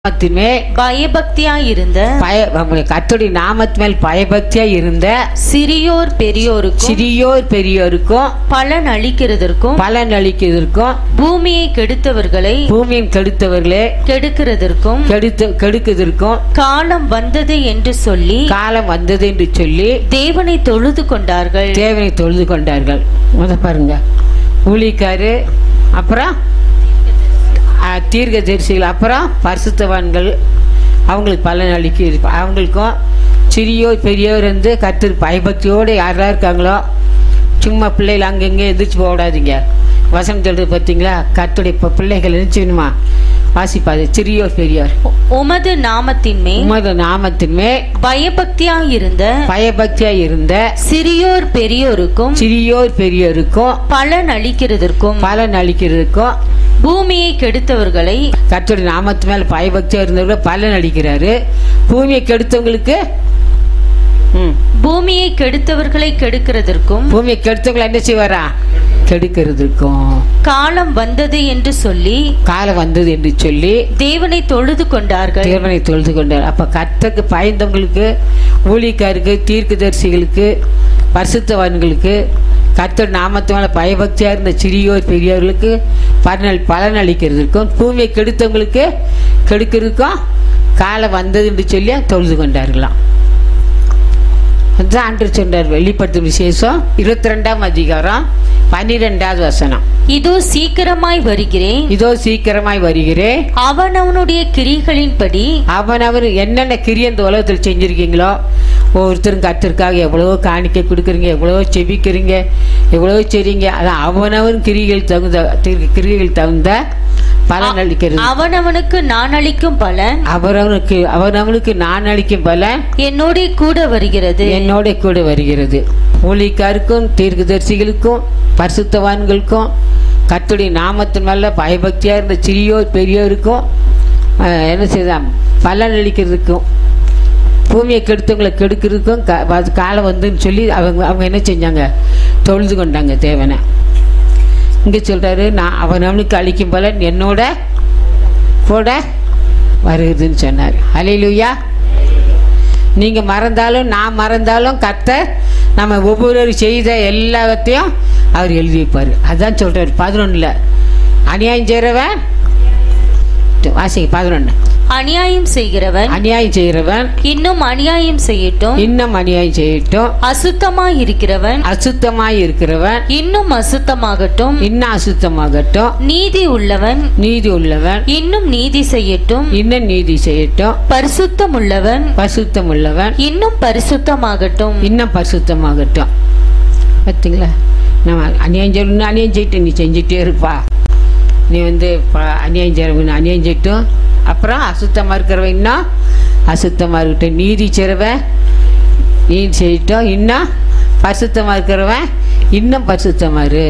நாமத்தின்மே பயபக்தியாயிருந்த பய நம்முடைய கர்த்தருடைய நாமத்து மேல் பயபக்தியா இருந்த சிறியோர் பெரியோருக்கும் சிறியோர் பெரியோருக்கும் பலன் அளிக்கிறதற்கும் பலன் அளிக்கிறதற்கும் பூமியை கெடுத்தவர்களை பூமியின் கெடுத்தவர்களே கெடுக்கிறதற்கும் கெடுத்து கெடுக்குதற்கும் காலம் வந்தது என்று சொல்லி காலம் வந்தது என்று சொல்லி தேவனை தொழுது கொண்டார்கள் தேவனை தொழுது கொண்டார்கள் முத பாருங்க ஊழிக்காரு அப்புறம் தீர்க்க தரிசிகள் அப்புறம் பரிசுத்தவான்கள் அவங்களுக்கு பலன் அளிக்க அவங்களுக்கும் சிறியோர் பெரியோர் வந்து கர்த்தர் பயபக்தியோடு யாரெல்லாம் இருக்காங்களோ சும்மா பிள்ளைகள் அங்கங்கே எந்திரிச்சு போடாதீங்க வசனம் சொல்றது பார்த்தீங்களா கர்த்தருடைய இப்போ பிள்ளைகள் எந்திரிச்சுணுமா வாசிப்பாது சிறியோர் பெரியோர் உ- உமது நாமத்தின் மேல் உமது நாமத்தின் மேல் பயபக்தியாயிருந்த பயபக்தியா இருந்த சிறியோர் பெரியோருக்கும் சிறியோர் பெரியோருக்கும் பலன் அளிக்கிறதற்கும் பலன் அளிக்கிறதுக்கும் பூமியை கெடுத்தவர்களை கர்த்தருடைய நாமத்து மேல பயபக்தியா இருந்தவங்க பலன் அளிக்கிறாரு பூமியை கெடுத்தவங்களுக்கு ம், பூமியை கெடுத்தவர்களை கெடுக்கிறதற்கும் பூமியை கெடுத்தவங்களை என்ன செய்வாரா கெடுக்கிறதுக்கும் காலம் வந்தது என்று சொல்லி காலம் வந்தது என்று சொல்லி தேவனை தொழுது கொண்டார்கள் தேவனை தொழுது கொண்டார் அப்ப கர்த்தருக்கு பயந்தவங்களுக்கு ஊழிக்காருக்கு தீர்க்கதரிசிகளுக்கு பரிசுத்தவான்களுக்கு கர்த்தர் நாமத்து மேல பயபக்தியா இருந்த சிறியோர் பெரியோர்களுக்கு பலன் பலன் அளிக்கிறதுக்கும் பூமியை கெடுத்தவங்களுக்கு கெடுக்கிறதுக்கும் காலம் வந்தது என்று சொல்லி தொழுது கொண்டார்களாம் அதுதான் ஆண்டு சொன்னார் வெளிப்படுத்தும் விசேஷம் இருபத்தி ரெண்டாம் அதிகாரம் பன்னிரெண்டாவது வசனம் இதோ சீக்கிரமாய் வருகிறேன் இதோ சீக்கிரமாய் வருகிறேன் அவனவனுடைய கிரிகளின்படி அவன் அவர் என்னென்ன கிரி இந்த உலகத்தில் செஞ்சிருக்கீங்களோ ஒவ்வொருத்தரும் கத்திற்காக எவ்வளவோ காணிக்க கொடுக்குறீங்க எவ்வளவோ செபிக்கிறீங்க எவ்வளவோ செய்றீங்க அதான் அவனவன் கிரிகள் தகுந்த திரு- கிரிகள் தகுந்த பலன் அளிக்கிறது அவனவனுக்கு நான் அளிக்கும் பலன் அவரவனுக்கு அவனவனுக்கு நான் அளிக்கும் பலன் என்னோட கூட வருகிறது என்னோட கூட வருகிறது ஊழிக்காருக்கும் தீர்க்கதரிசிகளுக்கும் பரிசுத்தவான்களுக்கும் கர்த்தருடைய நாமத்தின் மேல பயபக்தியா இருந்த சிறியோர் பெரியோருக்கும் அஹ், என்ன செய்தான் பலன் அளிக்கிறதுக்கும் பூமியை கெடுத்தவங்களை கெடுக்கிறதுக்கும் க- அது காலம் வந்துன்னு சொல்லி அவங்க அவங்க என்ன செஞ்சாங்க தொழுது கொண்டாங்க தேவனை இங்கே சொல்றாரு நான் அவன் அவனுக்கு அளிக்கும் பலன் என்னோட கூட வருகிறதுன்னு சொன்னார் அலையிலுயா நீங்க மறந்தாலும் நான் மறந்தாலும் கர்த்தர் நம்ம ஒவ்வொரு செய்த எல்லாத்தையும் அவர் எழுதி வைப்பார் அதான் சொல்றாரு பதினொன்னுல அநியாயம் செய்கிறவன் வாசிங்க பதினொன்று அநியாயம் செய்கிறவன் அநியாயம் செய்கிறவன் இன்னும் அநியாயம் செய்யட்டும் இன்னும் அநியாயம் செய்யட்டும் அசுத்தமாய் இருக்கிறவன் அசுத்தமாய் இருக்கிறவன் இன்னும் அசுத்தமாகட்டும் இன்னும் அசுத்தமாகட்டும் நீதி உள்ளவன் நீதி உள்ளவன் இன்னும் நீதி செய்யட்டும் இன்னும் நீதி செய்யட்டும் பரிசுத்தம் உள்ளவன் பசுத்தம் உள்ளவன் இன்னும் பரிசுத்தமாகட்டும் இன்னும் பரிசுத்தமாகட்டும் பார்த்தீங்களா நம்ம அநியாயம் செய்யணும் அநியாயம் செய்யிட்டு நீ செஞ்சுட்டே இருப்பா நீ வந்து ப- அநியாயம் செய்கிறவன் அநியாயம் செய்யட்டும் அப்புறம் அசுத்தமாக இருக்கிறவன் இன்னும் அசுத்தமாக இருக்கட்டும் நீதி செய்கிறவன் நீதி செய்யட்டும் இன்னும் பரிசுத்தமாக இருக்கிறவன் இன்னும் பரிசுத்தமாக இரு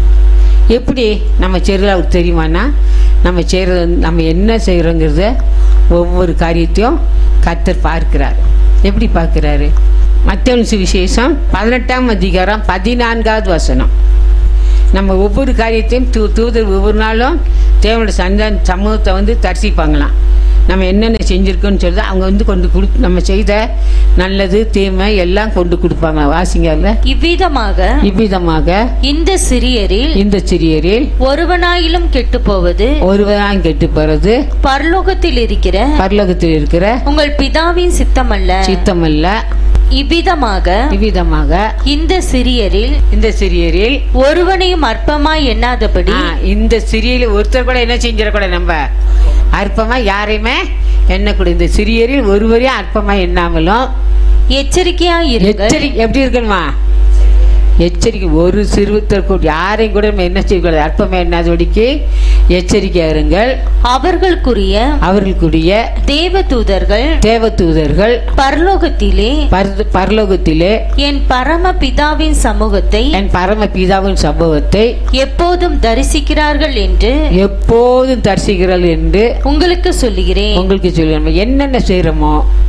எப்படி நம்ம செய்கிறது அவருக்கு தெரியுமானா நம்ம செய்கிறது நம்ம என்ன செய்கிறோங்கிறத ஒவ்வொரு காரியத்தையும் கர்த்தர் பார்க்கிறார் எப்படி பார்க்கிறாரு மத்திய சுவிசேஷம் பதினெட்டாம் அதிகாரம் பதினான்காவது வசனம் நம்ம ஒவ்வொரு காரியத்தையும் தூ தூதர் ஒவ்வொரு நாளும் தேவனுடைய சந்த சமூகத்தை வந்து தரிசிப்பாங்களாம் நம்ம என்னென்ன செஞ்சுருக்கோன்னு சொல்லி அவங்க வந்து கொண்டு கொடு நம்ம செய்த நல்லது தீமை எல்லாம் கொண்டு கொடுப்பாங்க வாசிங்க அதுல. இவ்விதமாக இவ்விதமாக இந்த சிறியரில் இந்த சிறியரில் ஒருவனாயிலும் கெட்டு போவது ஒருவரான் கெட்டு போறது பரலோகத்தில் இருக்கிற பரலோகத்தில் இருக்கிற உங்கள் பிதாவின் சித்தமல்ல சித்தமல்ல இவ்விதமாக இவ்விதமாக இந்த சிறியரில் இந்த சிறியரில் ஒருவனையும் அற்பமாய் எண்ணாதபடி ஆ, இந்த சிறியரில் ஒருத்தர் கூட என்ன செஞ்சிடக்கூடாது நம்ம அற்பமா யாரையுமே எண்ணக்கூடாது இந்த சிறியரில் ஒருவரையும் அற்பமா எண்ணாமலும் எச்சரிக்கையாய் இருங்கள் எச்சரிக்கை எப்படி இருக்கணுமா எச்சரிக்கை ஒரு சிறுத்தர் கூட யாரையும் கூட நம்ம என்ன செய்யக்கூடாது அற்பமா எண்ணாதபடிக்கு எச்சரிக்கையா இருங்கள் அவர்களுக்குரிய அவர்களுக்குரிய தேவ தூதர்கள் தேவதூதர்கள் பரலோகத்திலே பரத- பரலோகத்திலே என் பரம பிதாவின் சமூகத்தை என் பரம பிதாவின் சம்பவத்தை எப்போதும் தரிசிக்கிறார்கள் என்று எப்போதும் தரிசிக்கிறாள் என்று உங்களுக்கு சொல்லுகிறேன் உங்களுக்கு சொல்லி நம்ம என்னென்ன செய்கிறோமோ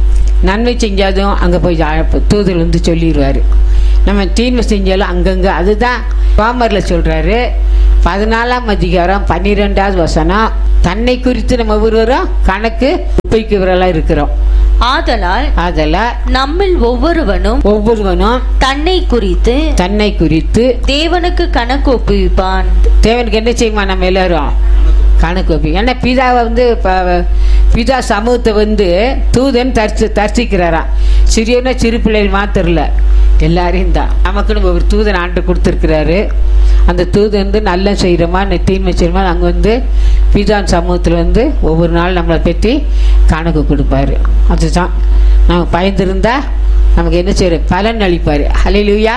நன்மை செஞ்சாலும் அங்கே போய் ஜா- தூதர் வந்து சொல்லிடுவார் நம்ம தீன்மை செஞ்சாலும் அங்கங்கே அதுதான் பாமரில் சொல்கிறாரு பதினாலாம் அதிகாரம் பன்னிரெண்டாவது வசனம் தன்னை குறித்து நம்ம ஒவ்வொருவரும் கணக்கு ஒப்பிக்கிறவர்களாக இருக்கிறோம் ஆதலால் அதில் நம்மில் ஒவ்வொருவனும் ஒவ்வொருவனும் தன்னை குறித்து தன்னை குறித்து தேவனுக்கு கணக்கு ஒப்புவிப்பான் தேவனுக்கு என்ன செய்யுமா நம்ம எல்லாரும் கணக்கு வைப்போம் ஏன்னா பிதாவை வந்து ப- பிதா சமூகத்தை வந்து தூதன் தரிசி தரிசிக்கிறாராம் சிறியனா சிறு பிள்ளைகள் மாத்திரம் இல்ல எல்லாரையும் தான் நமக்குன்னு ஒரு தூதன் ஆண்டு கொடுத்துருக்கிறாரு அந்த தூதன் வந்து நல்ல செய்கிறோமா தீன்மை செய்கிறோமா அங்கே வந்து பிதான் சமூகத்தில் வந்து ஒவ்வொரு நாள் நம்மளை பற்றி கணக்கு கொடுப்பாரு அதுதான் நம்ம பயந்துருந்தா நமக்கு என்ன செய்யற பலன் அளிப்பார் ஹalleluya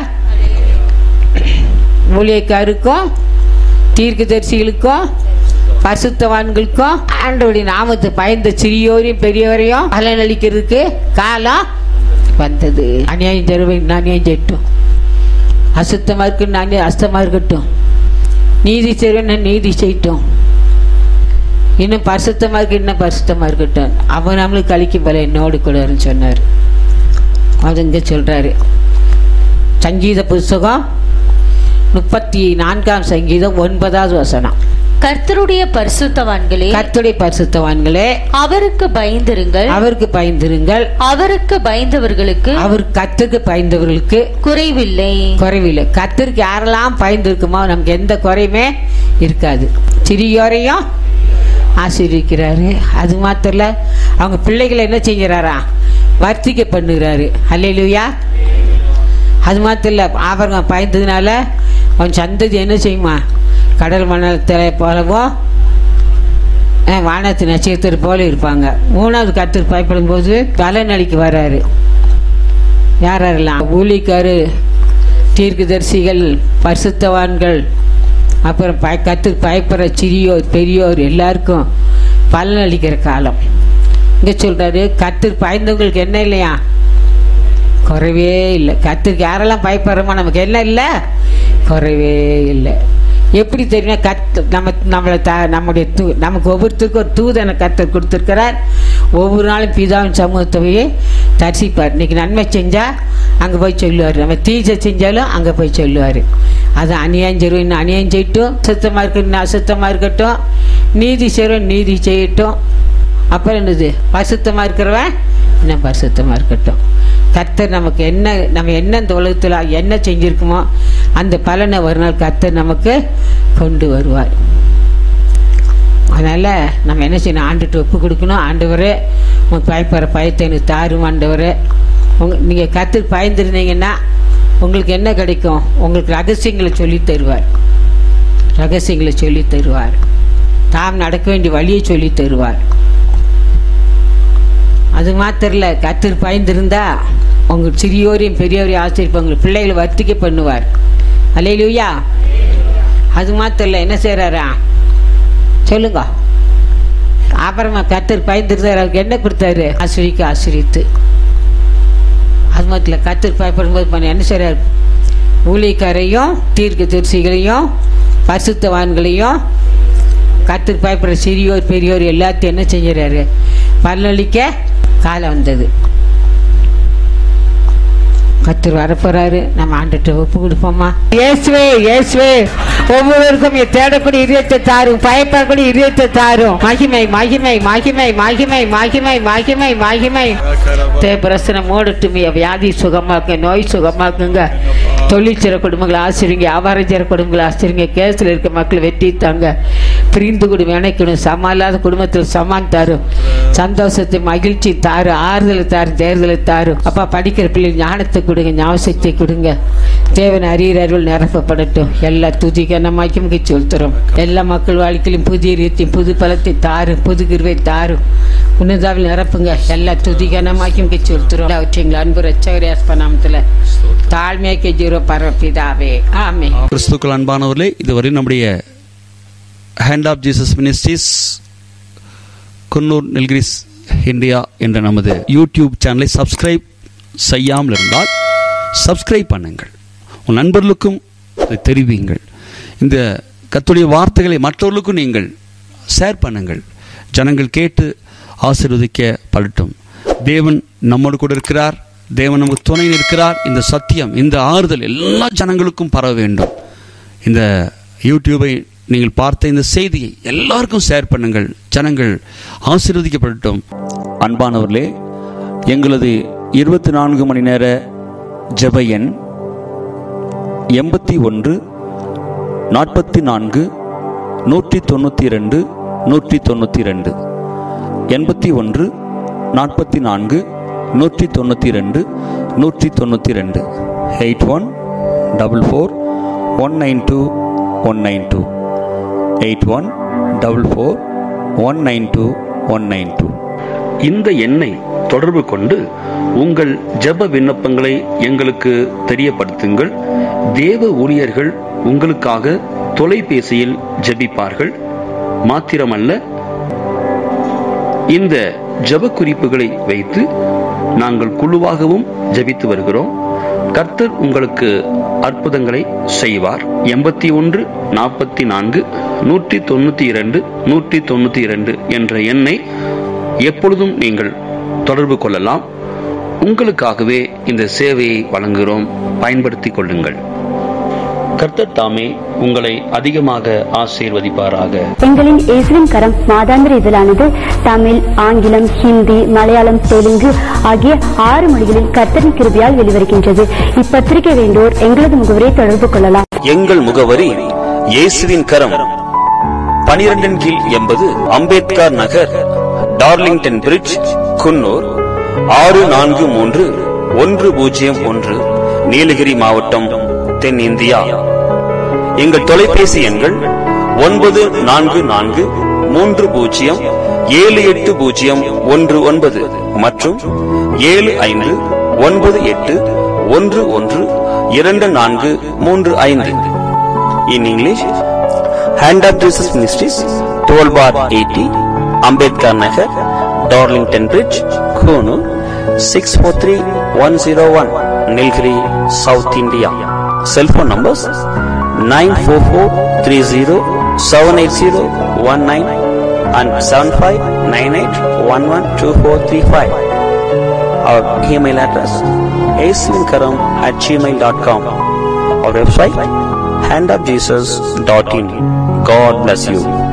ஊழியக்காருக்கும் தீர்க்கதரிசிகளுக்கும் பரிசுத்தவான்களுக்கும் ஆண்டவருடைய நாமத்தை பயந்த சிறியோரையும் பெரியவரையும் பலனளிக்கிறதுக்கு காலம் வந்தது அநியாயம் தருவேன் அநியாயம் செய்யட்டும் அசுத்தமாக இருக்குன்னு நான் அசுத்தமாக இருக்கட்டும் நீதி செய்வேன் நீதி செய்யட்டும் இன்னும் பரிசுத்தமாக இருக்கு இன்னும் பரிசுத்தமாக இருக்கட்டும் அவன் நம்மளுக்கு கழிக்கும் போல என்னோடு கூட வரும்னு சொன்னார் அது இங்கே சொல்கிறாரு சங்கீத புஸ்தகம் முப்பத்தி நான்காம் சங்கீதம் ஒன்பதாவது வசனம் கர்த்தருடைய பரிசுத்தவான்களே கர்த்துடைய பரிசுத்தவான்களே அவருக்கு பயந்திருங்கள் அவருக்கு பயந்திருங்கள் அவருக்கு பயந்தவர்களுக்கு அவர் கத்துக்கு பயந்தவர்களுக்கு குறைவில்லை குறைவில்லை கத்திற்கு யாரெல்லாம் பயந்துருக்குமோ நமக்கு எந்த குறையுமே இருக்காது சிறியோரையும் ஆசீர்விக்கிறாரு அது மாத்திரம் இல்ல, அவங்க பிள்ளைகளை என்ன செஞ்சுறாரா வர்த்திக்க பண்ணுகிறாரு அல்லையிலுயா அது மாத்திரம் இல்லை அவங்க பயந்ததுனால அவன் சந்ததி என்ன செய்யுமா கடல் மணத்தில் போலவோ அஹ், வானத்து நட்சத்திரம் போல இருப்பாங்க மூணாவது கத்தர் பயப்படும் போது பலனளிக்கு வராரு யார் யாரெல்லாம் ஊழிக்காரு தீர்க்கதரிசிகள் பரிசுத்தவான்கள் அப்புறம் பய கத்து பயப்படுற சிறியோர் பெரியோர் எல்லாருக்கும் பலனளிக்கிற காலம் இங்கே சொல்கிறாரு கத்தர் பயந்தவங்களுக்கு என்ன இல்லையா குறைவே இல்லை கத்துக்கு யாரெல்லாம் பயப்படுறோமோ நமக்கு என்ன இல்லை குறைவே இல்லை எப்படி தெரியுமா கத்து நம்ம நம்மளை த நம்முடைய தூ நமக்கு ஒவ்வொருத்தருக்கும் ஒரு தூதனை கத்தர் கொடுத்துருக்கிறார் ஒவ்வொரு நாளும் பிதாவின் சமூகத்தை போய் தரிசிப்பார் இன்னைக்கு நன்மை செஞ்சால் அங்கே போய் சொல்லுவார் நம்ம தீஜை செஞ்சாலும் அங்கே போய் சொல்லுவார் அது அநியாயம் செய்வோம் இன்னும் அநியாயம் செய்யட்டும் சுத்தமாக இருக்கட்டும் இன்னும் அசுத்தமாக இருக்கட்டும் நீதி செய்வோம் நீதி செய்யட்டும் அப்புறம் என்னது பரிசுத்தமாக இருக்கிறவன் இன்னும் பரிசுத்தமாக இருக்கட்டும் கர்த்தர் நமக்கு என்ன நம்ம என்ன இந்த உலகத்தில் என்ன செஞ்சுருக்கோமோ அந்த பலனை ஒரு நாள் கர்த்தர் நமக்கு கொண்டு வருவார் அதனால் நம்ம என்ன செய்யணும் ஆண்டுட்டு ஒப்பு கொடுக்கணும் ஆண்டவரே உங்களுக்கு பயப்படுற பயத்தை எனக்கு தாரும் ஆண்டவரே உங்க நீங்கள் கற்றுக்கு பயந்துருந்தீங்கன்னா உங்களுக்கு என்ன கிடைக்கும் உங்களுக்கு ரகசியங்களை சொல்லி தருவார் ரகசியங்களை சொல்லி தருவார் தாம் நடக்க வேண்டிய வழியை சொல்லி தருவார் அது மாத்திரம் இல்லை கத்தர் பயந்திருந்தா உங்க சிறியோரையும் பெரியோரையும் ஆசிரியப்ப உங்கள் பிள்ளைகளை வர்த்திக்க பண்ணுவார் அலையிலுயா அது மாத்திரம் இல்லை என்ன செய்கிறாரா சொல்லுங்க அப்புறமா கத்தர் பயந்துருந்தார் அவருக்கு என்ன கொடுத்தாரு ஆசிரிக்கு ஆசிரித்து அது மாத்திரம் இல்லை கத்தர் பயப்படும்போது பண்ண என்ன செய்கிறார் ஊழியக்காரையும் தீர்க்க தரிசிகளையும் பரிசுத்தவான்களையும் கத்துக்கு பயப்படுற சிறியோர் பெரியோர் எல்லாத்தையும் என்ன செஞ்சுறாரு பல்லளிக்க காலம் வந்தது கத்தர் வரப்போறாரு நம்ம ஆண்டுட்டு ஒப்பு கொடுப்போமா இயேசுவே இயேசுவே ஒவ்வொருவருக்கும் என் தேடக்கூடிய இதயத்தை தாரும் பயப்படக்கூடிய இதயத்தை தாரும் மகிமை மகிமை மகிமை மகிமை மகிமை மகிமை மகிமை தேவரசனம் ஓடட்டும் வியாதி சுகமாக்குங்க நோய் சுகமாக்குங்க தொழில் செய்கிற குடும்பங்களை ஆசிரிங்க வியாபாரம் செய்கிற குடும்பங்களை ஆசிரிங்க கேஸில் இருக்க மக்கள் வெட்டி தாங்க பிரிந்து குடும்பம் இணைக்கணும் சமம் இல்லாத குடும்பத்தில் சமான் தாரும் சந்தோஷத்தை மகிழ்ச்சி தாரு ஆறுதலை தாரு தேர்தலை தாரு அப்பா படிக்கிற பிள்ளைங்க ஞானத்தை கொடுங்க ஞாபகத்தை கொடுங்க தேவன் அறியறவர்கள் நிரப்பப்படட்டும் எல்லா துதிக்க நம்மாக்கும் சொல்கிறோம் எல்லா மக்கள் வாழ்க்கையிலும் புதிய ரீதியும் புது பலத்தை தாரும் புது கிருவை தாரும் உன்னதாவில் நிரப்புங்க எல்லா துதிக்க நம்மாக்கும் சொல்கிறோம் அவற்றிங்களா அன்பு ரச்சகரியாஸ் நாமத்தில் தாழ்மையாக்கி ஜீரோ பரப்பிதாவே ஆமே கிறிஸ்துக்கள் அன்பானவர்களே இதுவரை நம்முடைய hand of Jesus ministries Coonoor Nilgiris India என்ற நமது யூடியூப் சேனலை சப்ஸ்கிரைப் செய்யாமல் இருந்தால் சப்ஸ்கிரைப் பண்ணுங்கள் உன் நண்பர்களுக்கும் அதை தெரிவியுங்கள் இந்த கத்துடைய வார்த்தைகளை மற்றவர்களுக்கும் நீங்கள் ஷேர் பண்ணுங்கள் ஜனங்கள் கேட்டு ஆசீர்வதிக்கப்படட்டும் தேவன் நம்மோடு கூட இருக்கிறார் தேவன் நமக்கு துணை நிற்கிறார் இந்த சத்தியம் இந்த ஆறுதல் எல்லா ஜனங்களுக்கும் பரவ வேண்டும் இந்த யூடியூபை நீங்கள் பார்த்த இந்த செய்தியை எல்லாருக்கும் ஷேர் பண்ணுங்கள் ஜனங்கள் ஆசீர்வதிக்கப்படட்டும் அன்பானவர்களே எங்களது இருபத்தி நான்கு மணி நேர ஜெப எண் எண்பத்தி ஒன்று நாற்பத்தி நான்கு நூற்றி தொண்ணூற்றி ரெண்டு நூற்றி தொண்ணூற்றி ரெண்டு எண்பத்தி ஒன்று நாற்பத்தி நான்கு நூற்றி தொண்ணூற்றி ரெண்டு நூற்றி தொண்ணூற்றி ரெண்டு eight one double four one nine two one nine two eight one double four one nine two one nine two இந்த எண்ணை தொடர்பு கொண்டு உங்கள் ஜெப விண்ணப்பங்களை எங்களுக்கு தெரியப்படுத்துங்கள் தேவ ஊழியர்கள் உங்களுக்காக தொலைபேசியில் ஜெபிப்பார்கள் மாத்திரமல்ல இந்த ஜெப குறிப்புகளை வைத்து நாங்கள் குழுவாகவும் ஜெபித்து வருகிறோம் கர்த்தர் உங்களுக்கு அற்புதங்களை செய்வார் எண்பத்தி ஒன்று நாற்பத்தி நான்கு நூற்றி தொண்ணூத்தி இரண்டு நூற்றி தொண்ணூத்தி இரண்டு என்ற எண்ணை எப்பொழுதும் நீங்கள் தொடர்பு கொள்ளலாம் உங்களுக்காகவே இந்த சேவையை வழங்குகிறோம் பயன்படுத்திக் கொள்ளுங்கள் கர்த்தர் தாமே உங்களை அதிகமாக ஆசீர்வதிப்பாராக எங்களின் இயேசுவின் கரம் மாதாந்திர இதழானது தமிழ் ஆங்கிலம் ஹிந்தி மலையாளம் தெலுங்கு ஆகிய ஆறு மொழிகளில் கர்த்தரின் கிருபையால் வெளிவருகின்றது இப்பத்திரிகை வேண்டோர் எங்களது முகவரை தொடர்பு கொள்ளலாம் எங்கள் முகவரி இயேசுவின் கரம் பனிரெண்டின் கீழ் எண்பது அம்பேத்கர் நகர் டார்லிங்டன் பிரிட்ஜ் குன்னூர் ஆறு நான்கு மூன்று ஒன்று பூஜ்ஜியம் ஒன்று நீலகிரி மாவட்டம் தென்னிந்தியா எங்கள் தொலைபேசி எண்கள் ஒன்பது நான்கு நான்கு மூன்று பூஜ்ஜியம் ஏழு எட்டு பூஜ்ஜியம் ஒன்று ஒன்பது மற்றும் ஏழு ஐந்து ஒன்பது எட்டு ஒன்று ஒன்று இரண்டு நான்கு மூன்று ஐந்து in English hand of Jesus ministries twelve bar eighty Ambedkar Nagar Darlington bridge Coonoor six four three one zero one Nilgiri south India cell phone numbers nine four four three zero seven eight zero one nine and seven five nine eight one one two four three five our email address ஏசுவின்கரம் at Gmail dot com our website handofjesus.in. God bless you.